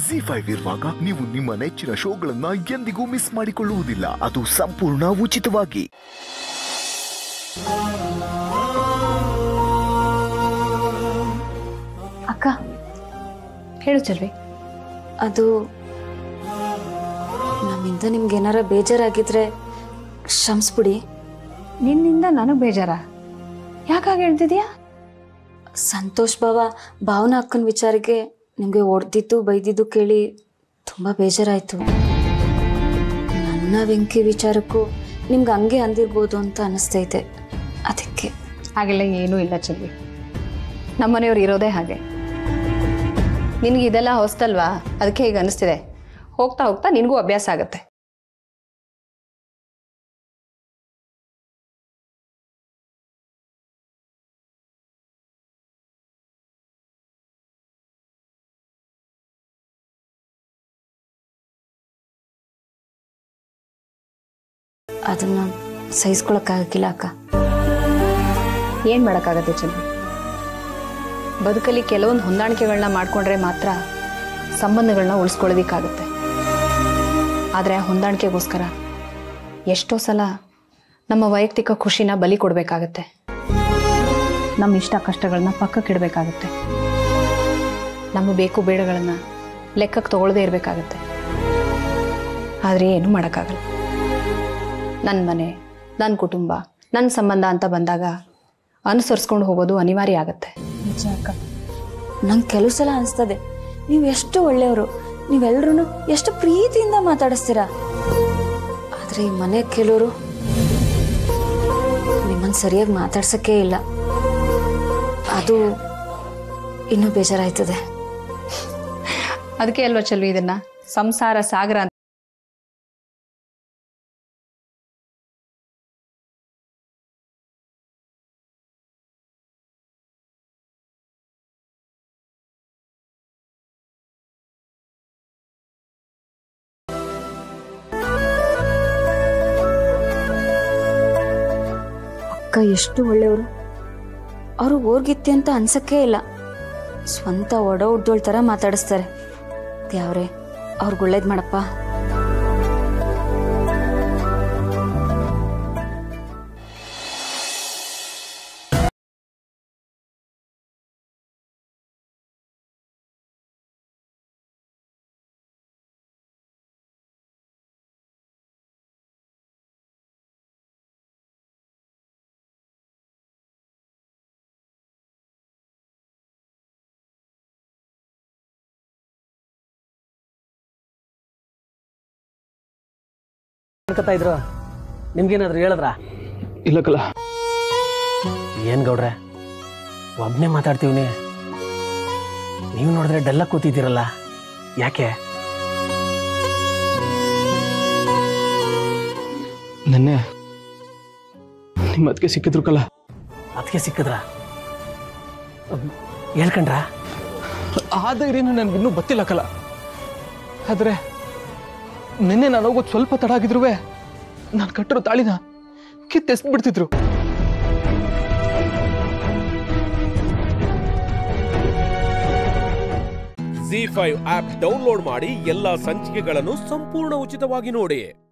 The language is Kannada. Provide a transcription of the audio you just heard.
ಜಿ ಫೈವ್ ಇರುವಾಗ ನೀವು ನಿಮ್ಮ ನೆಚ್ಚಿನ ಶೋಗಳನ್ನ ಎಂದಿಗೂ ಮಿಸ್ ಮಾಡಿಕೊಳ್ಳುವುದಿಲ್ಲ ಅದು ಸಂಪೂರ್ಣ ಉಚಿತವಾಗಿ ಅಕ್ಕ ಹೇಳು ಚಲ್ವಿ ಅದು ನಮ್ಮಿಂದ ನಿಮ್ಗೆ ಏನಾರ ಬೇಜಾರಾಗಿದ್ರೆ ಕ್ಷಮಿಸ್ಬಿಡಿ ನಿನ್ನಿಂದ ನನಗೆ ಬೇಜಾರ ಯಾಕಾಗಿ ಹೇಳ್ತಿದ್ಯಾ ಸಂತೋಷ್ ಬಾವ ಭಾವನಾ ಅಕ್ಕನ ವಿಚಾರಕ್ಕೆ ನಿಮಗೆ ಹೊಡೆದಿದ್ದು ಬೈದಿದ್ದು ಕೇಳಿ ತುಂಬ ಬೇಜಾರಾಯಿತು ನನ್ನ ವೆಂಕಿ ವಿಚಾರಕ್ಕೂ ನಿಮ್ಗೆ ಹಂಗೆ ಅಂದಿರ್ಬೋದು ಅಂತ ಅನಿಸ್ತೈತೆ ಅದಕ್ಕೆ ಹಾಗೆಲ್ಲ ಏನೂ ಇಲ್ಲ ಚಲ್ವಿ ನಮ್ಮನೆಯವ್ರು ಇರೋದೇ ಹಾಗೆ ನಿನಗೆ ಇದೆಲ್ಲ ಹೊಸ್ತಲ್ವಾ ಅದಕ್ಕೆ ಈಗ ಅನಿಸ್ತಿದೆ ಹೋಗ್ತಾ ಹೋಗ್ತಾ ನಿನಗೂ ಅಭ್ಯಾಸ ಆಗುತ್ತೆ ಅದನ್ನು ಸಹಿಸ್ಕೊಳಕ್ಕಾಗಿಲ್ಲ ಅಕ್ಕ ಏನು ಮಾಡೋಕ್ಕಾಗತ್ತೆ ಚಲ್ವಿ ಬದುಕಲ್ಲಿ ಕೆಲವೊಂದು ಹೊಂದಾಣಿಕೆಗಳನ್ನ ಮಾಡಿಕೊಂಡ್ರೆ ಮಾತ್ರ ಸಂಬಂಧಗಳನ್ನ ಉಳಿಸ್ಕೊಳ್ಳೋದಕ್ಕಾಗುತ್ತೆ ಆದರೆ ಆ ಹೊಂದಾಣಿಕೆಗೋಸ್ಕರ ಎಷ್ಟೋ ಸಲ ನಮ್ಮ ವೈಯಕ್ತಿಕ ಖುಷಿನ ಬಲಿ ಕೊಡಬೇಕಾಗತ್ತೆ ನಮ್ಮ ಇಷ್ಟ ಕಷ್ಟಗಳನ್ನ ಪಕ್ಕಕ್ಕಿಡಬೇಕಾಗತ್ತೆ ನಮ್ಮ ಬೇಕು ಬೇಡಗಳನ್ನು ಲೆಕ್ಕಕ್ಕೆ ತಗೊಳ್ಳದೇ ಇರಬೇಕಾಗತ್ತೆ ಆದರೆ ಏನೂ ಮಾಡೋಕ್ಕಾಗಲ್ಲ ನನ್ನ ಮನೆ ನನ್ನ ಕುಟುಂಬ ನನ್ನ ಸಂಬಂಧ ಅಂತ ಬಂದಾಗ ಅನುಸರಿಸ್ಕೊಂಡು ಹೋಗೋದು ಅನಿವಾರ್ಯ ಆಗುತ್ತೆ ನಿಜ ಅಕ್ಕ ನಂಗೆ ಕೆಲವು ಸಲ ಅನಿಸ್ತದೆ ನೀವು ಎಷ್ಟು ಒಳ್ಳೆಯವರು ನೀವೆಲ್ಲರೂ ಎಷ್ಟು ಪ್ರೀತಿಯಿಂದ ಮಾತಾಡಿಸ್ತೀರಾ ಆದರೆ ಈ ಮನೆ ಕೆಲವರು ನಿಮ್ಮನ್ನು ಸರಿಯಾಗಿ ಮಾತಾಡ್ಸೋಕ್ಕೇ ಇಲ್ಲ ಅದು ಇನ್ನೂ ಬೇಜಾರಾಯ್ತದೆ ಅದಕ್ಕೆ ಅಲ್ವಾ ಚಲ್ವಿ ಇದನ್ನ ಸಂಸಾರ ಸಾಗರ ಅಂತ ಅಕ್ಕ ಎಷ್ಟು ಒಳ್ಳೆಯವರು ಅವರು ಓರ್ಗಿತ್ತಿ ಅಂತ ಅನ್ಸಕ್ಕೇ ಇಲ್ಲ ಸ್ವಂತ ಒಡ ಉಡ್ದೋಳ್ ಥರ ಮಾತಾಡಿಸ್ತಾರೆ ಯಾವ್ರೆ ಅವ್ರಿಗೆ ಒಳ್ಳೇದು ಮಾಡಪ್ಪ ಅನ್ಕೋತಾ ಇದ್ರು ನಿಮ್ಗೇನಾದ್ರು ಹೇಳಿದ್ರಾ ಇಲ್ಲ ಕಲ ಏನ್ ಗೌಡ್ರೆ ಒಬ್ನೇ ಮಾತಾಡ್ತೀವಿ ನೀವು ನೋಡಿದ್ರೆ ಡಲ್ಲ ಕೂತಿದ್ದೀರಲ್ಲ ಯಾಕೆ ನೆನ್ನೆ ನಿಮ್ಮ ಅದಕ್ಕೆ ಸಿಕ್ಕಿದ್ರು ಕಲ ಅದಕ್ಕೆ ಸಿಕ್ಕಿದ್ರ ಹೇಳ್ಕಂಡ್ರಾ ಆ ಧೈರ್ಯನೂ ನನಗಿನ್ನೂ ಗೊತ್ತಿಲ್ಲ ಕಲ ಆದ್ರೆ ನಿನ್ನೆ ನಾನು ಹೋಗೋದು ಸ್ವಲ್ಪ ತಡ ಆಗಿದ್ರು ನಾನು ಕಟ್ಟಿರೋ ತಾಳಿನ ಕಿತ್ತೆಸ್ದು ಬಿಡ್ತಿದ್ರು ಜಿ ಫೈವ್ ಆಪ್ ಡೌನ್ಲೋಡ್ ಮಾಡಿ ಎಲ್ಲಾ ಸಂಚಿಕೆಗಳನ್ನು ಸಂಪೂರ್ಣ ಉಚಿತವಾಗಿ ನೋಡಿ